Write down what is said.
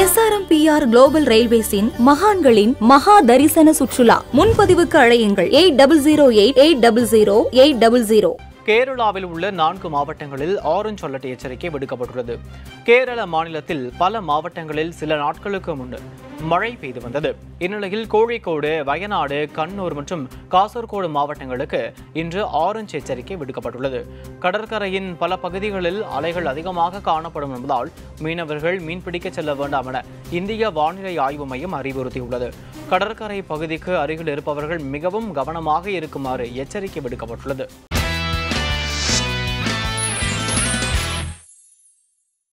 SRMPR global ரயில்வேஸின் மகான்களின் மகா தரிசன சுற்றுலா முன்பதிவுக்கு அழையுங்கள் eight double zero eight eight double zero eight double zero கேரளாவில் உள்ள நான்கு மாவட்டங்களில் ஆரஞ்ச் அலர்ட் எச்சரிக்கை விடுக்கப்பட்டுள்ளது கேரள மாநிலத்தில் பல மாவட்டங்களில் சில நாட்களுக்கு முன்னர் மழை பெய்து வந்தது இந்நிலையில் கோழிக்கோடு வயநாடு கண்ணூர் மற்றும் காசர்கோடு மாவட்டங்களுக்கு இன்று ஆரஞ்ச் எச்சரிக்கை விடுக்கப்பட்டுள்ளது கடற்கரையின் பல பகுதிகளில் அலைகள் அதிகமாக காணப்படும் என்பதால் மீனவர்கள் மீன்பிடிக்க செல்ல வேண்டாம் என இந்திய வானிலை ஆய்வு மையம் அறிவுறுத்தியுள்ளது கடற்கரை பகுதிக்கு அருகில் இருப்பவர்கள் மிகவும் கவனமாக இருக்குமாறு எச்சரிக்கை விடுக்கப்பட்டுள்ளது